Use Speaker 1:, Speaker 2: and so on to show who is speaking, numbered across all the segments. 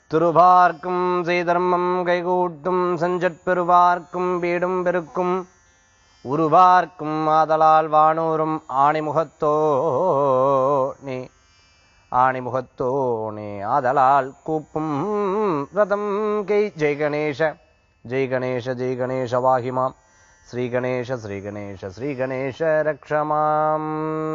Speaker 1: திருவார்க்கும் செய்தர்மம் கைகூட்டும் செஞ்சற்பெருவார்க்கும் வீடும் பெருக்கும் உருவார்க்கும் ஆதலால் வானூரும் ஆணிமுகத்தோ நீ ஆணிமுகத்தோ நீ ஆதலால் கூப்பும் ரதம் கை ஜெய் கணேஷ ஜெய் கணேஷ ஜெய் கணேஷ வாகிமாம் ஸ்ரீ கணேஷ ஸ்ரீ கணேஷ ஸ்ரீ கணேஷ ரக்ஷமாம்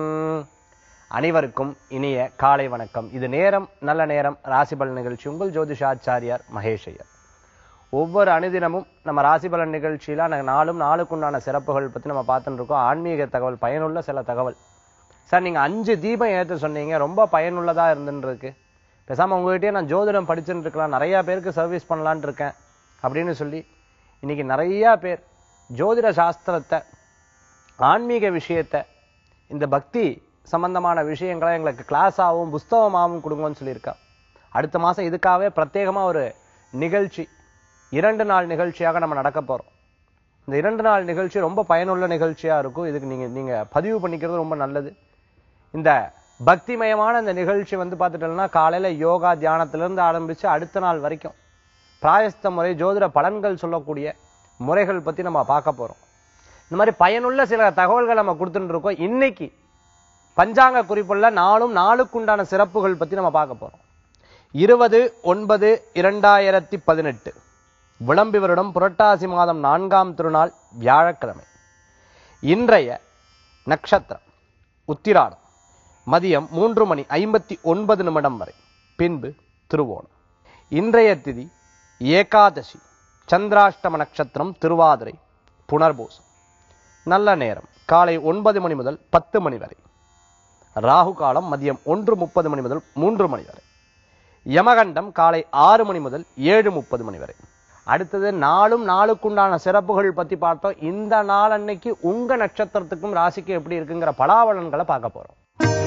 Speaker 1: அனைவருக்கும் இனிய காலை வணக்கம் இது நேரம் நல்ல நேரம் ராசிபலன் நிகழ்ச்சி உங்கள் ஜோதிஷாச்சாரியார் மகேஷ் ஐயர் ஒவ்வொரு அனுதினமும் நம்ம ராசிபலன் நிகழ்ச்சியில நாங்கள் நாளும் நாளுக்குண்டான சிறப்புகள் பத்தி நம்ம பார்த்துட்டு இருக்கோம் ஆன்மீக தகவல் பயனுள்ள சில தகவல் சார் நீங்க அஞ்சு தீபம் ஏற்ற சொன்னீங்க ரொம்ப பயனுள்ளதா இருந்துன்னு இருக்கு பேசாம உங்ககிட்டயே நான் ஜோதிடம் படிச்சுட்டு இருக்கலாம் நிறைய பேருக்கு சர்வீஸ் பண்ணலான்னு இருக்கேன் அப்படின்னு சொல்லி இன்னைக்கு நிறைய பேர் ஜோதிட சாஸ்திரத்தை ஆன்மீக விஷயத்தை இந்த பக்தி சம்பந்தமான விஷயங்களை எங்களுக்கு கிளாஸாகவும் புஸ்தகமாகவும் கொடுங்கன்னு சொல்லியிருக்கா அடுத்த மாசம் இதுக்காகவே பிரத்யேகமா ஒரு நிகழ்ச்சி இரண்டு நாள் நிகழ்ச்சியாக நம்ம நடக்க போறோம் இந்த இரண்டு நாள் நிகழ்ச்சி ரொம்ப பயனுள்ள நிகழ்ச்சியா இருக்கும் இதுக்கு நீங்க நீங்க பதிவு பண்ணிக்கிறது ரொம்ப நல்லது இந்த பக்திமயமான இந்த நிகழ்ச்சி வந்து பார்த்துட்டோம்னா காலையில யோகா தியானத்திலிருந்து ஆரம்பிச்சு அடுத்த நாள் வரைக்கும் பிராயஸ்த முறை ஜோதிட பலன்கள் சொல்லக்கூடிய முறைகள் பத்தி நம்ம பார்க்க போறோம் இந்த மாதிரி பயனுள்ள சில தகவல்கள் நம்ம கொடுத்துட்டு இருக்கோம் இன்னைக்கு பஞ்சாங்க குறிப்புள்ள நாளும் நாளுக்குண்டான சிறப்புகள் பத்தி நம்ம பார்க்க போறோம் இருபது ஒன்பது இரண்டாயிரத்தி பதினெட்டு விளம்பி வருடம் புரட்டாசி மாதம் நான்காம் திருநாள் வியாழக்கிழமை இன்றைய நட்சத்திரம் உத்திராடம் மதியம் மூன்று மணி ஐம்பத்தி ஒன்பது நிமிடம் வரை பின்பு திருவோணம் இன்றைய திதி ஏகாதசி சந்திராஷ்டம நட்சத்திரம் திருவாதிரை புனர்பூசம் நல்ல நேரம் காலை ஒன்பது மணி முதல் பத்து மணி வரை ராகு காலம் மதியம் ஒன்று முப்பது மணி முதல் மூன்று மணி வரை யமகண்டம் காலை ஆறு மணி முதல் ஏழு முப்பது மணி வரை அடுத்தது நாளும் நாளுக்குண்டான சிறப்புகள் பத்தி பார்த்தோம் இந்த நாள் அன்னைக்கு உங்க நட்சத்திரத்துக்கும் ராசிக்கும் எப்படி இருக்குங்கிற பலாபலன்களை பார்க்க போறோம்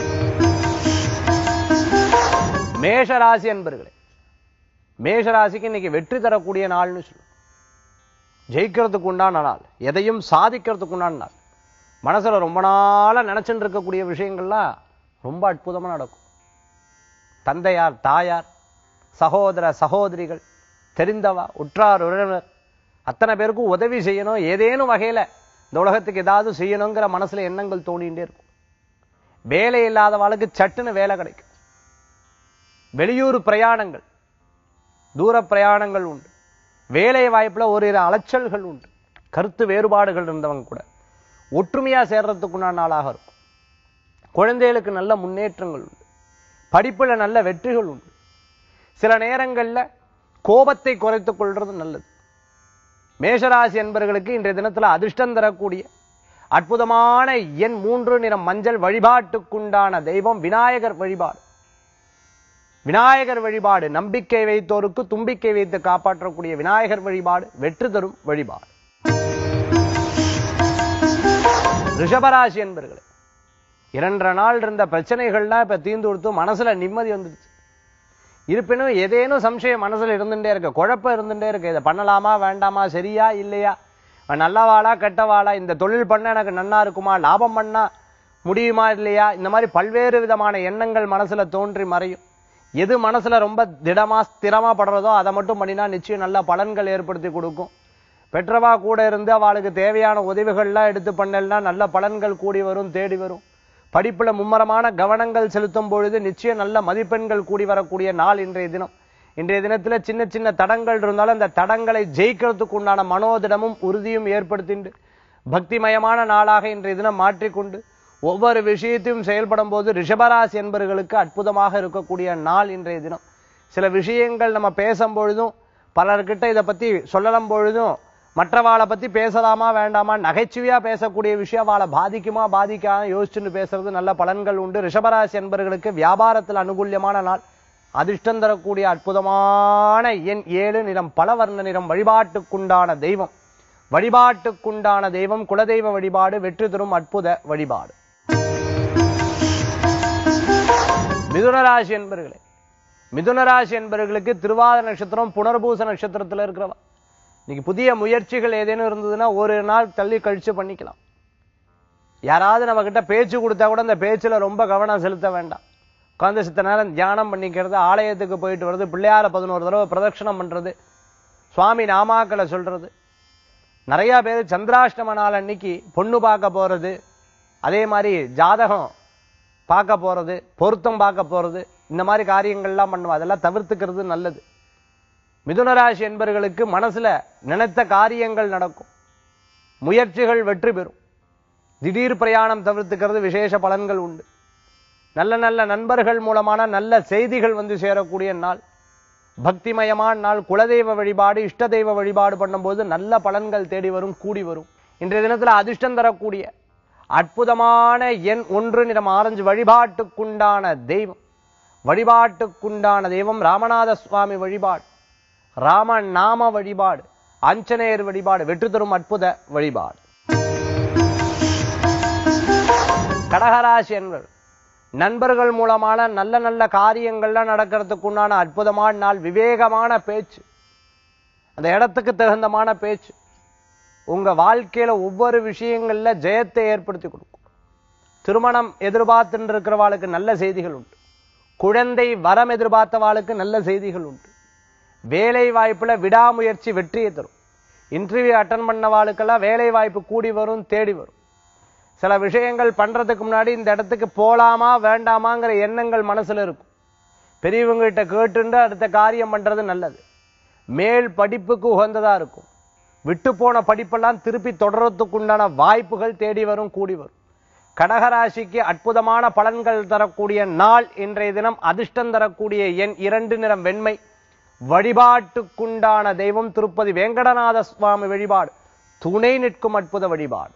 Speaker 1: மேஷ ராசி என்பர்களே மேஷ ராசிக்கு இன்னைக்கு வெற்றி தரக்கூடிய நாள்னு சொல்லுவோம் ஜெயிக்கிறதுக்கு உண்டான நாள் எதையும் சாதிக்கிறதுக்கு உண்டான நாள் மனசுல ரொம்ப நாளா நினைச்சுட்டு இருக்கக்கூடிய விஷயங்கள்லாம் ரொம்ப அற்புதமா நடக்கும் தந்தையார் தாயார் சகோதர சகோதரிகள் தெரிந்தவா உற்றார் உறவினர் அத்தனை பேருக்கும் உதவி செய்யணும் ஏதேனும் வகையில இந்த உலகத்துக்கு ஏதாவது செய்யணுங்கிற மனசுல எண்ணங்கள் தோணிகிட்டே இருக்கும் வேலை இல்லாதவாளுக்கு சட்டுன்னு வேலை கிடைக்கும் வெளியூர் பிரயாணங்கள் தூர பிரயாணங்கள் உண்டு வேலை வாய்ப்புல ஓரிரு அலைச்சல்கள் உண்டு கருத்து வேறுபாடுகள் இருந்தவங்க கூட ஒற்றுமையா சேர்றதுக்குண்டான நாளாக இருக்கும் குழந்தைகளுக்கு நல்ல முன்னேற்றங்கள் உண்டு படிப்புல நல்ல வெற்றிகள் உண்டு சில நேரங்கள்ல கோபத்தை குறைத்துக் கொள்றது நல்லது மேஷராசி என்பவர்களுக்கு இன்றைய தினத்துல அதிர்ஷ்டம் தரக்கூடிய அற்புதமான எண் மூன்று நிறம் மஞ்சள் வழிபாட்டுக்குண்டான தெய்வம் விநாயகர் வழிபாடு விநாயகர் வழிபாடு நம்பிக்கை வைத்தோருக்கு தும்பிக்கை வைத்து காப்பாற்றக்கூடிய விநாயகர் வழிபாடு வெற்றி தரும் வழிபாடு ரிஷபராசி என்பர்களே இரண்டரை நாள் இருந்த பிரச்சனைகள்லாம் இப்ப தீர்ந்து கொடுத்து மனசுல நிம்மதி வந்துடுச்சு இருப்பினும் ஏதேனும் சம்சயம் மனசுல இருந்துட்டே இருக்கு குழப்பம் இருந்துட்டே இருக்கு இதை பண்ணலாமா வேண்டாமா சரியா இல்லையா அவன் நல்லவாளா கெட்டவாளா இந்த தொழில் பண்ண எனக்கு நன்னா இருக்குமா லாபம் பண்ணா முடியுமா இல்லையா இந்த மாதிரி பல்வேறு விதமான எண்ணங்கள் மனசுல தோன்றி மறையும் எது மனசுல ரொம்ப திடமா ஸ்திரமா படுறதோ அதை மட்டும் பண்ணினா நிச்சயம் நல்ல பலன்கள் ஏற்படுத்தி கொடுக்கும் பெற்றவா கூட இருந்து அவளுக்கு தேவையான உதவிகள்லாம் எடுத்து பண்ணலன்னா நல்ல பலன்கள் கூடி வரும் தேடி வரும் படிப்புல மும்மரமான கவனங்கள் செலுத்தும் பொழுது நிச்சயம் நல்ல மதிப்பெண்கள் கூடி வரக்கூடிய நாள் இன்றைய தினம் இன்றைய தினத்துல சின்ன சின்ன தடங்கள் இருந்தாலும் அந்த தடங்களை ஜெயிக்கிறதுக்கு உண்டான மனோதிடமும் உறுதியும் ஏற்படுத்திண்டு பக்திமயமான நாளாக இன்றைய தினம் மாற்றிக்கொண்டு ஒவ்வொரு விஷயத்தையும் செயல்படும் போது ரிஷபராசி என்பவர்களுக்கு அற்புதமாக இருக்கக்கூடிய நாள் இன்றைய தினம் சில விஷயங்கள் நம்ம பேசும் பொழுதும் பலர்கிட்ட இதை பத்தி சொல்லலாம் பொழுதும் மற்றவாளை பத்தி பேசலாமா வேண்டாமா நகைச்சுவையா பேசக்கூடிய விஷயம் வாழை பாதிக்குமா பாதிக்காம யோசிச்சுன்னு பேசுறது நல்ல பலன்கள் உண்டு ரிஷபராசி என்பவர்களுக்கு வியாபாரத்தில் அனுகூல்யமான நாள் அதிர்ஷ்டம் தரக்கூடிய அற்புதமான எண் ஏழு நிறம் பலவர்ண நிறம் வழிபாட்டுக்குண்டான தெய்வம் வழிபாட்டுக்குண்டான தெய்வம் குலதெய்வ வழிபாடு வெற்றி தரும் அற்புத வழிபாடு மிதுனராசி என்பர்களே மிதுனராசி என்பவர்களுக்கு திருவாத நட்சத்திரம் புனர்பூச நட்சத்திரத்துல இருக்கிறவா இன்னைக்கு புதிய முயற்சிகள் ஏதேனும் இருந்ததுன்னா ஒரு நாள் தள்ளி கழிச்சு பண்ணிக்கலாம் யாராவது நம்ம கிட்ட பேச்சு கொடுத்தா கூட அந்த பேச்சுல ரொம்ப கவனம் செலுத்த வேண்டாம் உட்கார்ந்து சித்த நேரம் தியானம் பண்ணிக்கிறது ஆலயத்துக்கு போயிட்டு வர்றது பிள்ளையார பதினோரு தடவை பிரதட்சணம் பண்றது சுவாமி நாமாக்களை சொல்றது நிறைய பேர் சந்திராஷ்டம நாள் அன்னைக்கு பொண்ணு பார்க்க போறது அதே மாதிரி ஜாதகம் பார்க்க போறது பொருத்தம் பார்க்க போறது இந்த மாதிரி காரியங்கள்லாம் பண்ணுவா அதெல்லாம் தவிர்த்துக்கிறது நல்லது மிதுன ராசி என்பவர்களுக்கு மனசுல நினைத்த காரியங்கள் நடக்கும் முயற்சிகள் வெற்றி பெறும் திடீர் பிரயாணம் தவிர்த்துக்கிறது விசேஷ பலன்கள் உண்டு நல்ல நல்ல நண்பர்கள் மூலமான நல்ல செய்திகள் வந்து சேரக்கூடிய நாள் பக்திமயமான நாள் குலதெய்வ வழிபாடு இஷ்ட தெய்வ வழிபாடு பண்ணும்போது நல்ல பலன்கள் தேடி வரும் கூடி வரும் இன்றைய தினத்துல அதிர்ஷ்டம் தரக்கூடிய அற்புதமான எண் ஒன்று நிறம் ஆரஞ்சு வழிபாட்டுக்குண்டான தெய்வம் வழிபாட்டுக்குண்டான தெய்வம் ராமநாத சுவாமி வழிபாடு ராம நாம வழிபாடு ஆஞ்சநேயர் வழிபாடு வெற்றி தரும் அற்புத வழிபாடு கடகராசி என்பவர் நண்பர்கள் மூலமான நல்ல நல்ல காரியங்கள்லாம் நடக்கிறதுக்கு உண்டான அற்புதமான நாள் விவேகமான பேச்சு அந்த இடத்துக்கு தகுந்தமான பேச்சு உங்க வாழ்க்கையில ஒவ்வொரு விஷயங்கள்ல ஜெயத்தை ஏற்படுத்தி கொடுக்கும் திருமணம் எதிர்பார்த்துட்டு இருக்கிறவாளுக்கு நல்ல செய்திகள் உண்டு குழந்தை வரம் எதிர்பார்த்தவாளுக்கு நல்ல செய்திகள் உண்டு வேலை வாய்ப்புல விடாமுயற்சி வெற்றியை தரும் இன்டர்வியூ அட்டன் பண்ணவாளுக்கெல்லாம் வேலை வாய்ப்பு கூடி வரும் தேடி வரும் சில விஷயங்கள் பண்றதுக்கு முன்னாடி இந்த இடத்துக்கு போலாமா வேண்டாமாங்கிற எண்ணங்கள் மனசுல இருக்கும் பெரியவங்ககிட்ட கேட்டுண்டு அடுத்த காரியம் பண்றது நல்லது மேல் படிப்புக்கு உகந்ததா இருக்கும் விட்டு போன படிப்பெல்லாம் திருப்பி தொடர்றதுக்கு உண்டான வாய்ப்புகள் தேடி வரும் கூடி வரும் கடகராசிக்கு அற்புதமான பலன்கள் தரக்கூடிய நாள் இன்றைய தினம் அதிர்ஷ்டம் தரக்கூடிய எண் இரண்டு நிறம் வெண்மை வழிபாட்டுக்குண்டான தெய்வம் திருப்பதி வேங்கடநாத சுவாமி வழிபாடு துணை நிற்கும் அற்புத வழிபாடு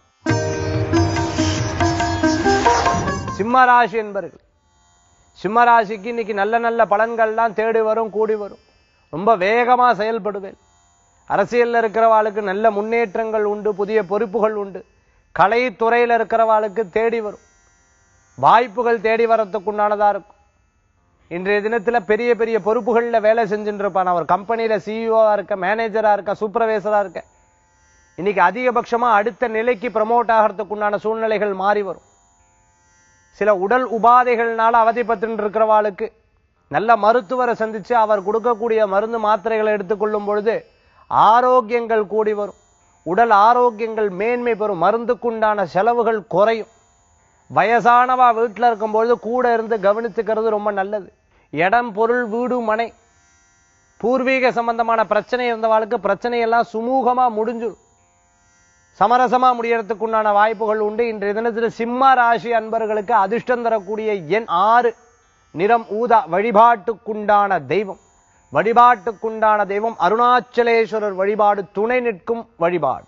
Speaker 1: சிம்மராசி என்பர்கள் சிம்மராசிக்கு இன்னைக்கு நல்ல நல்ல பலன்கள்லாம் தேடி வரும் கூடி வரும் ரொம்ப வேகமா செயல்படுவேன் அரசியல்ல இருக்கிறவாளுக்கு நல்ல முன்னேற்றங்கள் உண்டு புதிய பொறுப்புகள் உண்டு கலைத்துறையில இருக்கிறவாளுக்கு தேடி வரும் வாய்ப்புகள் தேடி வரத்துக்குண்டானதா இருக்கும் இன்றைய தினத்துல பெரிய பெரிய பொறுப்புகள்ல வேலை செஞ்சுட்டு இருப்பான் அவர் கம்பெனியில சிஇஓவா இருக்க மேனேஜரா இருக்க சூப்பர்வைசரா இருக்க இன்னைக்கு அதிகபட்சமா அடுத்த நிலைக்கு ப்ரமோட் ஆகிறதுக்கு உண்டான சூழ்நிலைகள் மாறி வரும் சில உடல் உபாதைகள்னால அவதிப்பட்டு இருக்கிறவாளுக்கு நல்ல மருத்துவரை சந்திச்சு அவர் கொடுக்கக்கூடிய மருந்து மாத்திரைகளை எடுத்துக்கொள்ளும் பொழுது ஆரோக்கியங்கள் கூடி வரும் உடல் ஆரோக்கியங்கள் மேன்மை பெறும் மருந்துக்குண்டான செலவுகள் குறையும் வயசானவா வீட்டுல இருக்கும்பொழுது கூட இருந்து கவனிச்சுக்கிறது ரொம்ப நல்லது இடம் பொருள் வீடு மனை பூர்வீக சம்பந்தமான பிரச்சனை இருந்தவாளுக்கு பிரச்சனையெல்லாம் சுமூகமா முடிஞ்சிடும் சமரசமா முடியறதுக்கு உண்டான வாய்ப்புகள் உண்டு இன்றைய தினத்துல சிம்ம ராசி அன்பர்களுக்கு அதிர்ஷ்டம் தரக்கூடிய எண் ஆறு நிறம் ஊதா வழிபாட்டுக்குண்டான தெய்வம் வழிபாட்டுக்குண்டான தெய்வம் அருணாச்சலேஸ்வரர் வழிபாடு துணை நிற்கும் வழிபாடு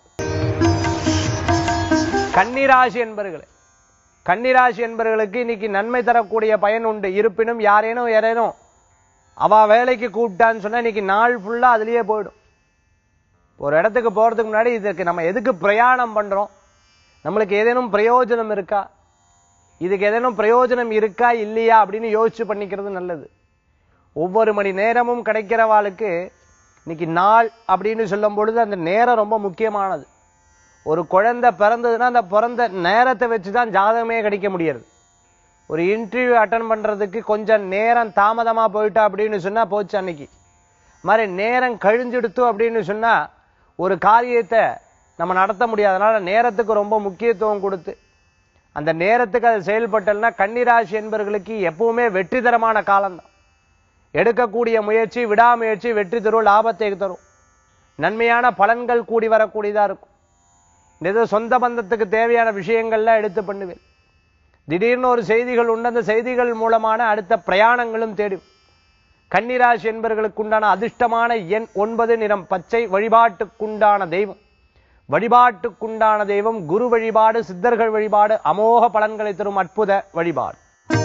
Speaker 1: கன்னிராசி என்பர்களே கன்னிராசி என்பவர்களுக்கு இன்னைக்கு நன்மை தரக்கூடிய பயன் உண்டு இருப்பினும் யாரேனும் யாரேனும் அவ வேலைக்கு கூப்பிட்டான்னு சொன்னா இன்னைக்கு நாள் ஃபுல்லா அதுலயே போயிடும் ஒரு இடத்துக்கு போறதுக்கு முன்னாடி இதுக்கு நம்ம எதுக்கு பிரயாணம் பண்றோம் நம்மளுக்கு ஏதேனும் பிரயோஜனம் இருக்கா இதுக்கு ஏதேனும் பிரயோஜனம் இருக்கா இல்லையா அப்படின்னு யோசிச்சு பண்ணிக்கிறது நல்லது ஒவ்வொரு மணி நேரமும் கிடைக்கிறவாளுக்கு இன்னைக்கு நாள் அப்படின்னு சொல்லும் பொழுது அந்த நேரம் ரொம்ப முக்கியமானது ஒரு குழந்தை பிறந்ததுன்னா அந்த பிறந்த நேரத்தை வச்சு தான் ஜாதகமே கிடைக்க முடியாது ஒரு இன்டர்வியூ அட்டன் பண்றதுக்கு கொஞ்சம் நேரம் தாமதமா போயிட்டா அப்படின்னு சொன்னா போச்சு அன்னைக்கு மாதிரி நேரம் கழிஞ்செடுத்து அப்படின்னு சொன்னா ஒரு காரியத்தை நம்ம நடத்த முடியாது அதனால நேரத்துக்கு ரொம்ப முக்கியத்துவம் கொடுத்து அந்த நேரத்துக்கு அது செயல்பட்டல்னா கன்னிராசி என்பவர்களுக்கு எப்பவுமே வெற்றிகரமான காலம்தான் எடுக்கக்கூடிய முயற்சி விடாமுயற்சி வெற்றி தரும் லாபத்தை தரும் நன்மையான பலன்கள் கூடி வரக்கூடியதா இருக்கும் இந்த இது சொந்த பந்தத்துக்கு தேவையான விஷயங்கள்லாம் எடுத்து பண்ணுவேன் திடீர்னு ஒரு செய்திகள் உண்டு அந்த செய்திகள் மூலமான அடுத்த பிரயாணங்களும் தேடி வரும். கன்னிராசி என்பவர்களுக்கு உண்டான அதிர்ஷ்டமான எண் ஒன்பது நிறம் பச்சை வழிபாட்டுக்குண்டான தெய்வம் வழிபாட்டுக்குண்டான தெய்வம் குரு வழிபாடு சித்தர்கள் வழிபாடு அமோக பலன்களை தரும் அற்புத வழிபாடு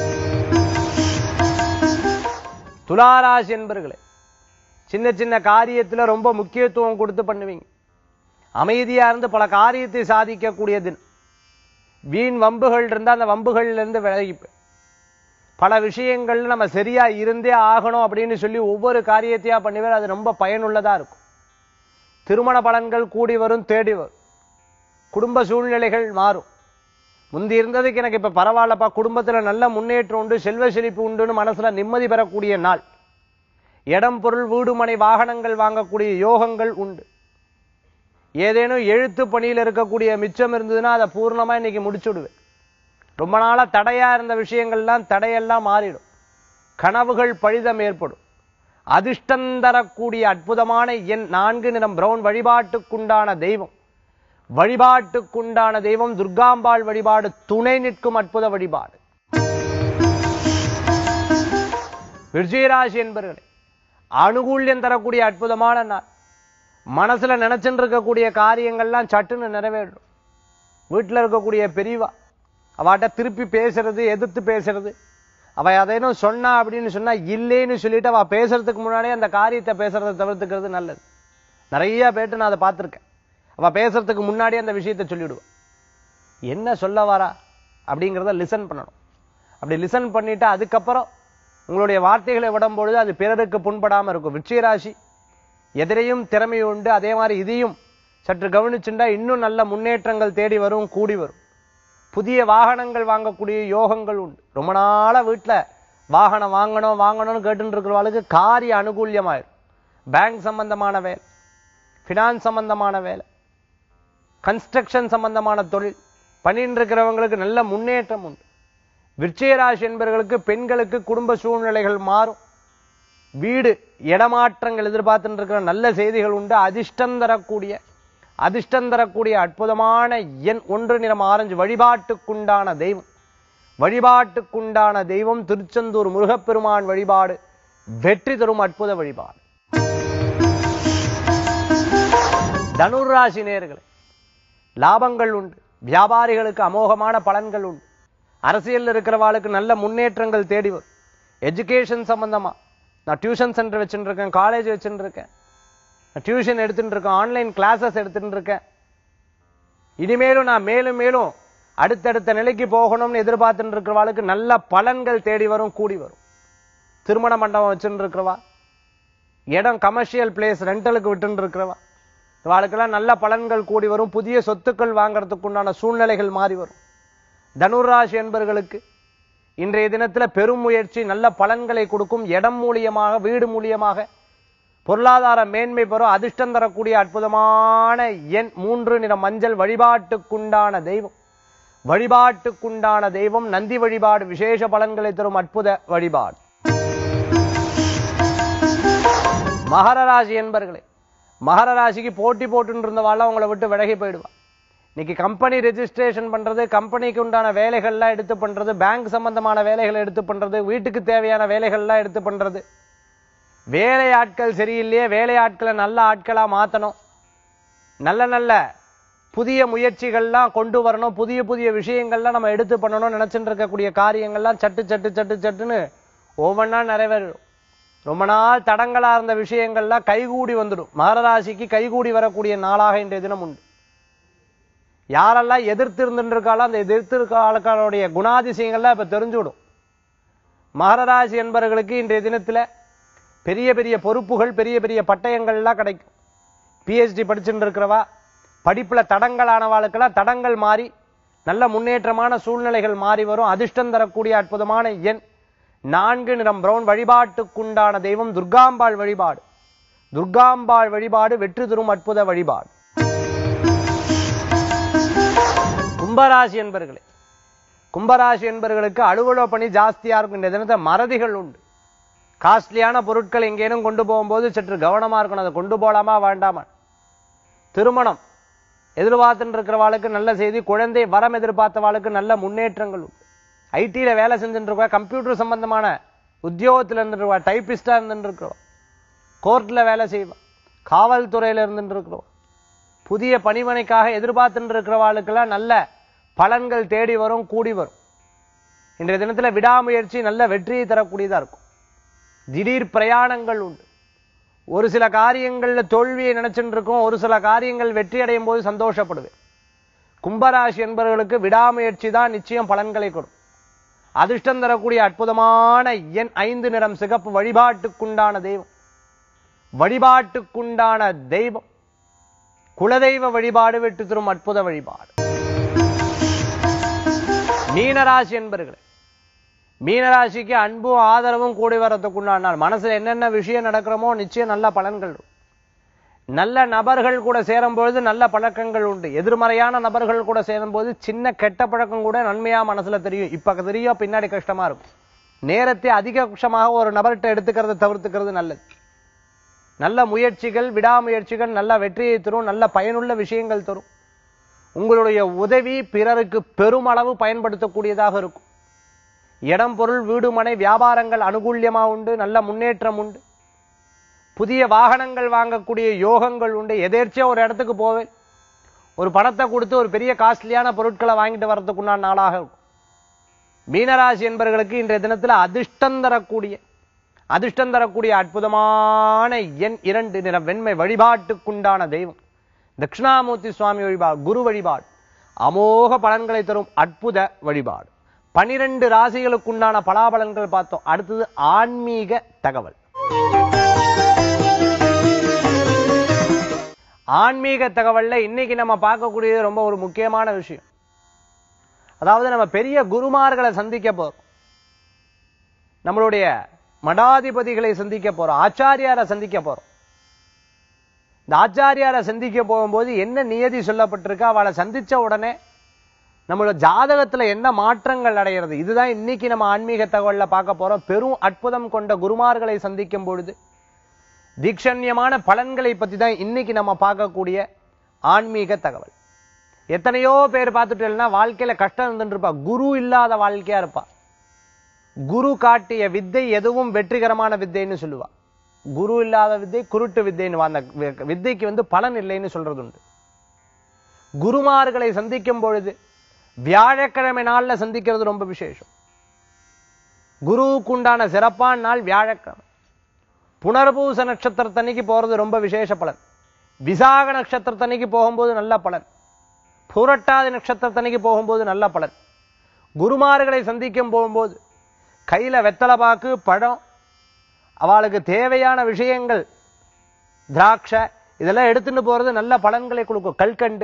Speaker 1: துளாராசி என்பர்களே சின்ன சின்ன காரியத்துல ரொம்ப முக்கியத்துவம் கொடுத்து பண்ணுவீங்க அமைதியா இருந்து பல காரியத்தை சாதிக்கக்கூடிய தினம் வீண் வம்புகள் இருந்தா அந்த வம்புகள்ல இருந்து விலகிப்பேன் பல விஷயங்கள்ல நம்ம சரியா இருந்தே ஆகணும் அப்படின்னு சொல்லி ஒவ்வொரு காரியத்தையா பண்ணுவேன் அது ரொம்ப பயனுள்ளதா இருக்கும் திருமண பலன்கள் கூடி வரும் தேடி வரும் குடும்ப சூழ்நிலைகள் மாறும் முந்தி இருந்ததுக்கு எனக்கு இப்ப பரவாயில்லப்பா குடும்பத்துல நல்ல முன்னேற்றம் உண்டு செல்வ செழிப்பு உண்டுன்னு மனசுல நிம்மதி பெறக்கூடிய நாள் இடம் பொருள் வீடு மனை வாகனங்கள் வாங்கக்கூடிய யோகங்கள் உண்டு ஏதேனும் எழுத்து பணியில் இருக்கக்கூடிய மிச்சம் இருந்ததுன்னா அதை பூர்ணமா இன்னைக்கு முடிச்சுடுவேன் ரொம்ப நாளா தடையா இருந்த விஷயங்கள்லாம் தடையெல்லாம் மாறிடும் கனவுகள் பழிதம் ஏற்படும் அதிர்ஷ்டம் தரக்கூடிய அற்புதமான எண் நான்கு நிறம் பிரவுன் வழிபாட்டுக்குண்டான தெய்வம் வழிபாட்டுக்குண்டான தெய்வம் துர்காம்பாள் வழிபாடு துணை நிற்கும் அற்புத வழிபாடு விஜயராசி என்பர்களே அனுகூல்யம் தரக்கூடிய அற்புதமான நாள் மனசுல நினைச்சுட்டு இருக்கக்கூடிய காரியங்கள்லாம் சட்டுன்னு நிறைவேறும் வீட்டுல இருக்கக்கூடிய பெரியவா அவாட்ட திருப்பி பேசுறது எதிர்த்து பேசுறது அவ அதையும் சொன்னா அப்படின்னு சொன்னா இல்லைன்னு சொல்லிட்டு அவ பேசுறதுக்கு முன்னாடியே அந்த காரியத்தை பேசுறதை தவிர்த்துக்கிறது நல்லது நிறைய பேட்டு நான் அதை பார்த்திருக்கேன் அவ பேசுறதுக்கு முன்னாடியே அந்த விஷயத்தை சொல்லிவிடுவா என்ன சொல்ல வரா அப்படிங்கிறத லிசன் பண்ணணும் அப்படி லிசன் பண்ணிட்டு அதுக்கப்புறம் உங்களுடைய வார்த்தைகளை விடும் பொழுது அது பிறருக்கு புண்படாம இருக்கும் விருச்சிகராசி எதிரையும் திறமை உண்டு அதே மாதிரி இதையும் சற்று கவனிச்சுண்டா இன்னும் நல்ல முன்னேற்றங்கள் தேடி வரும் கூடி வரும் புதிய வாகனங்கள் வாங்கக்கூடிய யோகங்கள் உண்டு ரொம்ப நாளா வீட்டுல வாகனம் வாங்கணும் வாங்கணும்னு கேட்டுட்டு இருக்கிறவளுக்கு காரிய அனுகூல்யமாயிரும் பேங்க் சம்பந்தமான வேலை ஃபினான்ஸ் சம்பந்தமான வேலை கன்ஸ்ட்ரக்ஷன் சம்பந்தமான தொழில் பண்ணிட்டு இருக்கிறவங்களுக்கு நல்ல முன்னேற்றம் உண்டு விருச்சிகராசி என்பவர்களுக்கு பெண்களுக்கு குடும்ப சூழ்நிலைகள் மாறும் வீடு இடமாற்றங்கள் எதிர்பார்த்துட்டு இருக்கிற நல்ல செய்திகள் உண்டு அதிர்ஷ்டம் தரக்கூடிய அதிர்ஷ்டம் தரக்கூடிய அற்புதமான எண் ஒன்று நிறம் ஆரஞ்சு வழிபாட்டுக்குண்டான தெய்வம் வழிபாட்டுக்குண்டான தெய்வம் திருச்செந்தூர் முருகப்பெருமான் வழிபாடு வெற்றி தரும் அற்புத வழிபாடு தனுராசி நேர்களே லாபங்கள் உண்டு வியாபாரிகளுக்கு அமோகமான பலன்கள் உண்டு அரசியல் இருக்கிறவாளுக்கு நல்ல முன்னேற்றங்கள் தேடி வரும் எஜுகேஷன் சம்பந்தமா நான் டியூஷன் சென்டர் வச்சுட்டு இருக்கேன் காலேஜ் வச்சுட்டு இருக்கேன் நான் டியூஷன் எடுத்துட்டு இருக்கேன் ஆன்லைன் கிளாஸஸ் எடுத்துட்டு இருக்கேன் இனிமேலும் நான் மேலும் மேலும் அடுத்தடுத்த நிலைக்கு போகணும்னு எதிர்பார்த்துட்டு இருக்கிறவாளுக்கு நல்ல பலன்கள் தேடி வரும் கூடி வரும் திருமண மண்டபம் வச்சுட்டு இருக்கிறவா இடம் கமர்ஷியல் பிளேஸ் ரெண்டலுக்கு விட்டுன்னு இருக்கிறவா இவாளுக்கெல்லாம் நல்ல பலன்கள் கூடி வரும் புதிய சொத்துக்கள் வாங்குறதுக்கு உண்டான சூழ்நிலைகள் மாறி வரும் தனுராசி என்பர்களுக்கு இன்றைய தினத்துல பெரும் முயற்சி நல்ல பலன்களை கொடுக்கும் இடம் மூலியமாக வீடு மூலியமாக பொருளாதார மேன்மை பெறும் அதிர்ஷ்டம் தரக்கூடிய அற்புதமான எண் மூன்று நிற மஞ்சள் வழிபாட்டுக்குண்டான தெய்வம் வழிபாட்டுக்குண்டான தெய்வம் நந்தி வழிபாடு விசேஷ பலன்களை தரும் அற்புத வழிபாடு மகர ராசி என்பர்களே மகர ராசிக்கு போட்டி போட்டு இருந்தவாள் அவங்கள விட்டு விலகி போயிடுவா இன்னைக்கு கம்பெனி ரெஜிஸ்ட்ரேஷன் பண்றது கம்பெனிக்கு உண்டான வேலைகள்லாம் எடுத்து பண்றது பேங்க் சம்பந்தமான வேலைகளை எடுத்து பண்றது வீட்டுக்கு தேவையான வேலைகள்லாம் எடுத்து பண்றது வேலை ஆட்கள் சரியில்லையே வேலை ஆட்களை நல்ல ஆட்களா மாத்தணும் நல்ல நல்ல புதிய முயற்சிகள்லாம் கொண்டு வரணும் புதிய புதிய விஷயங்கள்லாம் நம்ம எடுத்து பண்ணணும்னு நினைச்சுட்டு இருக்கக்கூடிய காரியங்கள்லாம் சட்டு சட்டு சட்டு சட்டுன்னு ஒவ்வொன்றா நிறைவேறும் ரொம்ப நாள் தடங்களா இருந்த விஷயங்கள்லாம் கைகூடி வந்துடும் மகராசிக்கு கைகூடி வரக்கூடிய நாளாக இன்றைய தினம் உண்டு யாரெல்லாம் எதிர்த்து இருந்துட்டு இருக்காளோ அந்த எதிர்த்து இருக்காளுடைய குணாதிசயங்கள்லாம் இப்ப தெரிஞ்சுவிடும் மகர ராசி என்பவர்களுக்கு இன்றைய தினத்துல பெரிய பெரிய பொறுப்புகள் பெரிய பெரிய பட்டயங்கள்லாம் கிடைக்கும் பிஹெச்டி படிச்சுட்டு இருக்கிறவா படிப்புல தடங்களானவாளுக்கெல்லாம் தடங்கள் மாறி நல்ல முன்னேற்றமான சூழ்நிலைகள் மாறி வரும் அதிர்ஷ்டம் தரக்கூடிய அற்புதமான எண் நான்கு நிறம் பிரவுன் வழிபாட்டுக்குண்டான தெய்வம் துர்காம்பாள் வழிபாடு துர்காம்பாள் வழிபாடு வெற்றி தரும் அற்புத வழிபாடு கும்பராசி என்பர்களே கும்பராசி என்பர்களுக்கு அலுவலக பணி ஜாஸ்தியா இருக்கும் இந்த தினத்தை மறதிகள் உண்டு காஸ்ட்லியான பொருட்கள் எங்கேனும் கொண்டு போகும்போது சற்று கவனமா இருக்கணும் அதை கொண்டு போலாமா வேண்டாமா திருமணம் எதிர்பார்த்துட்டு இருக்கிறவாளுக்கு நல்ல செய்தி குழந்தை வரம் எதிர்பார்த்தவாளுக்கு நல்ல முன்னேற்றங்கள் உண்டு ஐடியில வேலை செஞ்சுட்டு இருக்கா கம்ப்யூட்டர் சம்பந்தமான உத்தியோகத்துல இருந்துட்டு இருக்கா டைபிஸ்டா இருந்துட்டு இருக்கிறவா கோர்ட்ல வேலை செய்வா காவல்துறையில இருந்துட்டு இருக்கிறவா புதிய பணிமனைக்காக எதிர்பார்த்துட்டு இருக்கிறவாளுக்கெல்லாம் நல்ல பலன்கள் தேடி வரும் கூடி வரும் இன்றைய தினத்துல விடாமுயற்சி நல்ல வெற்றியை தரக்கூடியதா இருக்கும் திடீர் பிரயாணங்கள் உண்டு ஒரு சில காரியங்கள்ல தோல்வியை நினைச்சுட்டு இருக்கோம் ஒரு சில காரியங்கள் வெற்றி அடையும் போது சந்தோஷப்படுவேன் கும்பராசி என்பவர்களுக்கு விடாமுயற்சி தான் நிச்சயம் பலன்களை கொடுக்கும் அதிர்ஷ்டம் தரக்கூடிய அற்புதமான எண் ஐந்து நிறம் சிகப்பு வழிபாட்டுக்குண்டான தெய்வம் வழிபாட்டுக்குண்டான தெய்வம் குலதெய்வ வழிபாடு வெற்றி தரும் அற்புத வழிபாடு மீனராசி என்பர்களே மீனராசிக்கு அன்பும் ஆதரவும் கூடி வரத்துக்குண்டான நாள் மனசுல என்னென்ன விஷயம் நடக்கிறோமோ நிச்சயம் நல்ல பலன்கள் இருக்கும். நல்ல நபர்கள் கூட சேரும்பொழுது நல்ல பழக்கங்கள் உண்டு எதிர்மறையான நபர்கள் கூட சேரும்போது சின்ன கெட்ட பழக்கம் கூட நன்மையா மனசுல தெரியும் இப்ப தெரியும் பின்னாடி கஷ்டமா இருக்கும் நேரத்தை அதிகபட்சமாக ஒரு நபர்கிட்ட எடுத்துக்கிறத தவிர்த்துக்கிறது நல்லது நல்ல முயற்சிகள் விடாமுயற்சிகள் நல்ல வெற்றியை தரும் நல்ல பயனுள்ள விஷயங்கள் தரும் உங்களுடைய உதவி பிறருக்கு பெருமளவு பயன்படுத்தக்கூடியதாக இருக்கும் இடம் பொருள் வீடு மனை வியாபாரங்கள் அனுகூல்யமா உண்டு நல்ல முன்னேற்றம் உண்டு புதிய வாகனங்கள் வாங்கக்கூடிய யோகங்கள் உண்டு எதேர்ச்சியா ஒரு இடத்துக்கு போவேன் ஒரு பணத்தை கொடுத்து ஒரு பெரிய காஸ்ட்லியான பொருட்களை வாங்கிட்டு வரதுக்குண்டான நாளாக இருக்கும் மீனராசி என்பவர்களுக்கு இன்றைய தினத்துல அதிர்ஷ்டம் தரக்கூடிய அதிர்ஷ்டம் தரக்கூடிய அற்புதமான எண் இரண்டு நிற வெண்மை வழிபாட்டுக்குண்டான தெய்வம் தட்சிணாமூர்த்தி சுவாமி வழிபாடு குரு வழிபாடு அமோக பலன்களை தரும் அற்புத வழிபாடு பனிரெண்டு ராசிகளுக்குண்டான பலாபலன்கள் பார்த்தோம் அடுத்தது ஆன்மீக தகவல் ஆன்மீக தகவல்ல இன்னைக்கு நம்ம பார்க்கக்கூடியது ரொம்ப ஒரு முக்கியமான விஷயம் அதாவது நம்ம பெரிய குருமார்களை சந்திக்க போறோம் நம்மளுடைய மடாதிபதிகளை சந்திக்க போறோம் ஆச்சாரியாரை சந்திக்க போறோம் இந்த ஆச்சாரியாரை சந்திக்க போகும்போது என்ன நியதி சொல்லப்பட்டிருக்கு அவளை சந்திச்ச உடனே நம்மளோட ஜாதகத்துல என்ன மாற்றங்கள் அடைகிறது இதுதான் இன்னைக்கு நம்ம ஆன்மீக தகவல்ல பார்க்க போறோம் பெரும் அற்புதம் கொண்ட குருமார்களை சந்திக்கும் பொழுது தீக்ஷண்யமான பலன்களை பத்தி தான் இன்னைக்கு நம்ம பார்க்கக்கூடிய ஆன்மீக தகவல் எத்தனையோ பேர் பார்த்துட்டேன்னா வாழ்க்கையில கஷ்டம் இருந்துட்டு இருப்பா குரு இல்லாத வாழ்க்கையா இருப்பா குரு காட்டிய வித்தை எதுவும் வெற்றிகரமான வித்தைன்னு சொல்லுவா குரு இல்லாத வித்தை குருட்டு வித்தைன்னு அந்த வி- வித்தைக்கு வந்து பலன் இல்லைன்னு சொல்றது உண்டு குருமார்களை சந்திக்கும் பொழுது வியாழக்கிழமை நாள்ல சந்திக்கிறது ரொம்ப விசேஷம் குருவுக்கு உண்டான சிறப்பான நாள் வியாழக்கிழமை புனர்பூச நட்சத்திரத்தன்னைக்கு போறது ரொம்ப விசேஷ பலன் விசாக நட்சத்திரத்தன்னைக்கு போகும்போது நல்ல பலன் பூரட்டாதி நட்சத்திரத்தன்னைக்கு போகும்போது நல்ல பலன் குருமார்களை சந்திக்கும் போகும்போது கையில வெத்தலை பாக்கு பழம் அவளுக்கு தேவையான விஷயங்கள் திராட்சை இதெல்லாம் எடுத்துட்டு போறது நல்ல பலன்களை கொடுக்கும் கல்கண்டு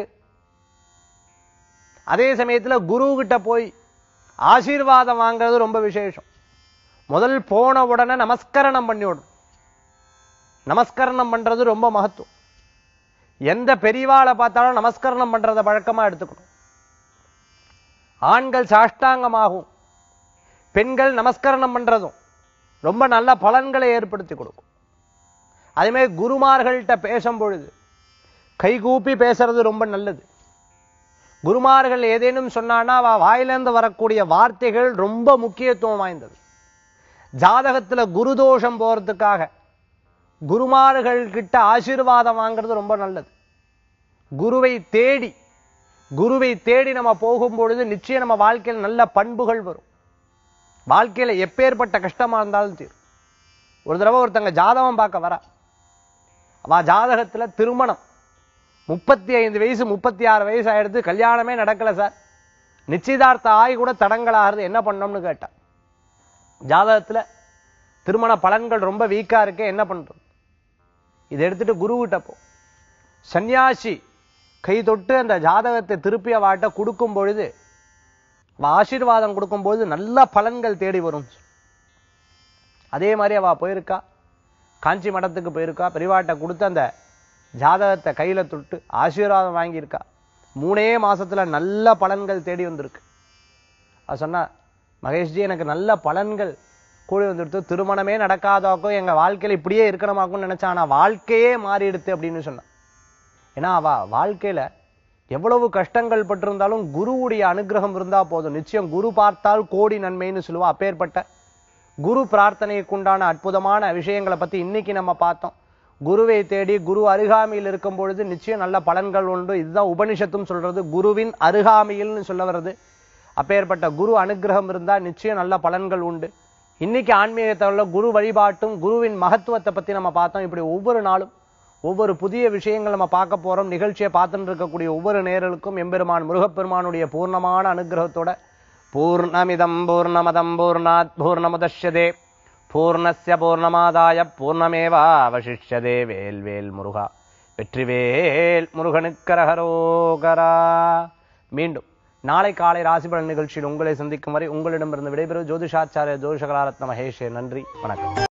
Speaker 1: அதே சமயத்துல குரு கிட்ட போய் ஆசீர்வாதம் வாங்குறது ரொம்ப விசேஷம் முதல் போன உடனே நமஸ்கரணம் பண்ணி விடணும் நமஸ்கரணம் பண்றது ரொம்ப மகத்துவம் எந்த பெரியவாளை பார்த்தாலும் நமஸ்கரணம் பண்றத பழக்கமா எடுத்துக்கணும் ஆண்கள் சாஷ்டாங்கமாகும் பெண்கள் நமஸ்கரணம் பண்றதும் ரொம்ப நல்ல பலன்களை ஏற்படுத்தி கொடுக்கும் அதே மாதிரி குருமார்கள்ட்ட பேசும் பொழுது கைகூப்பி பேசுறது ரொம்ப நல்லது குருமார்கள் ஏதேனும் சொன்னான்னா அவ வாயிலிருந்து வரக்கூடிய வார்த்தைகள் ரொம்ப முக்கியத்துவம் வாய்ந்தது ஜாதகத்துல குருதோஷம் போறதுக்காக குருமார்கள் கிட்ட ஆசீர்வாதம் வாங்குறது ரொம்ப நல்லது குருவை தேடி குருவை தேடி நம்ம போகும் பொழுது நிச்சயம் நம்ம வாழ்க்கையில் நல்ல பண்புகள் வரும் வாழ்க்கையில எப்பேற்பட்ட கஷ்டமா இருந்தாலும் தீரும் ஒரு தடவை ஒருத்தங்க ஜாதகம் பார்க்க வரா அவ ஜாதகத்துல திருமணம் முப்பத்தி ஐந்து வயசு முப்பத்தி ஆறு வயசு ஆயிடுது கல்யாணமே நடக்கல சார் நிச்சயதார்த்த ஆகி கூட தடங்கள் ஆகுது என்ன பண்ணோம்னு கேட்டா ஜாதகத்துல திருமண பலன்கள் ரொம்ப வீக்கா இருக்கு என்ன பண்றது இதை எடுத்துட்டு குருகிட்ட போ சன்னியாசி கை தொட்டு அந்த ஜாதகத்தை திருப்பி அவாட்ட கொடுக்கும் பொழுது அவ ஆசீர்வாதம் கொடுக்கும்போது நல்ல பலன்கள் தேடி வரும் அதே மாதிரி அவ போயிருக்கா காஞ்சி மடத்துக்கு போயிருக்கா பெரியவாட்ட கொடுத்து அந்த ஜாதகத்தை கையில தொட்டு ஆசீர்வாதம் வாங்கியிருக்கா மூணே மாசத்துல நல்ல பலன்கள் தேடி வந்திருக்கு அவ சொன்னா மகேஷ்ஜி எனக்கு நல்ல பலன்கள் கூடி வந்துடுத்து திருமணமே நடக்காதாக்கும் எங்க வாழ்க்கையில இப்படியே இருக்கணுமாக்கும்னு நினைச்சா ஆனா வாழ்க்கையே மாறிடுத்து அப்படின்னு சொன்னான் ஏன்னா அவ வாழ்க்கையில எவ்வளவு கஷ்டங்கள் பட்டிருந்தாலும் குருவுடைய அனுகிரகம் இருந்தா போதும் நிச்சயம் குரு பார்த்தால் கோடி நன்மைன்னு சொல்லுவா அப்பேற்பட்ட குரு பிரார்த்தனைக்கு உண்டான அற்புதமான விஷயங்களை பத்தி இன்னைக்கு நம்ம பார்த்தோம் குருவை தேடி குரு அருகாமையில் இருக்கும் பொழுது நிச்சயம் நல்ல பலன்கள் உண்டு இதுதான் உபனிஷத்தும் சொல்றது குருவின் அருகாமையில்னு சொல்ல வருது அப்பேற்பட்ட குரு அனுகிரகம் இருந்தா நிச்சயம் நல்ல பலன்கள் உண்டு இன்னைக்கு ஆன்மீகத்தில் குரு வழிபாட்டும் குருவின் மகத்துவத்தை பத்தி நம்ம பார்த்தோம் இப்படி ஒவ்வொரு நாளும் ஒவ்வொரு புதிய விஷயங்கள் நம்ம பார்க்க போறோம் நிகழ்ச்சியை பார்த்துட்டு இருக்கக்கூடிய ஒவ்வொரு நேரலுக்கும் எம்பெருமான் முருகப்பெருமானுடைய பூர்ணமான அனுகிரகத்தோட பூர்ணமிதம் பூர்ணமதம் பூர்ணாத் பூர்ணமுதஷ்யதே பூர்ணஸ்ய பூர்ணமாதாய பூர்ணமேவா அவசிஷ்யதே வேல் வேல் முருகா வெற்றிவேல் முருகனுக்கரகரோகரா மீண்டும் நாளை காலை ராசிபலன் நிகழ்ச்சியில் உங்களை சந்திக்கும் வரை உங்களிடமிருந்து விடைபெறும் ஜோதிஷாச்சாரிய ஜோதிஷகலாரத்ன மகேஷே நன்றி வணக்கம்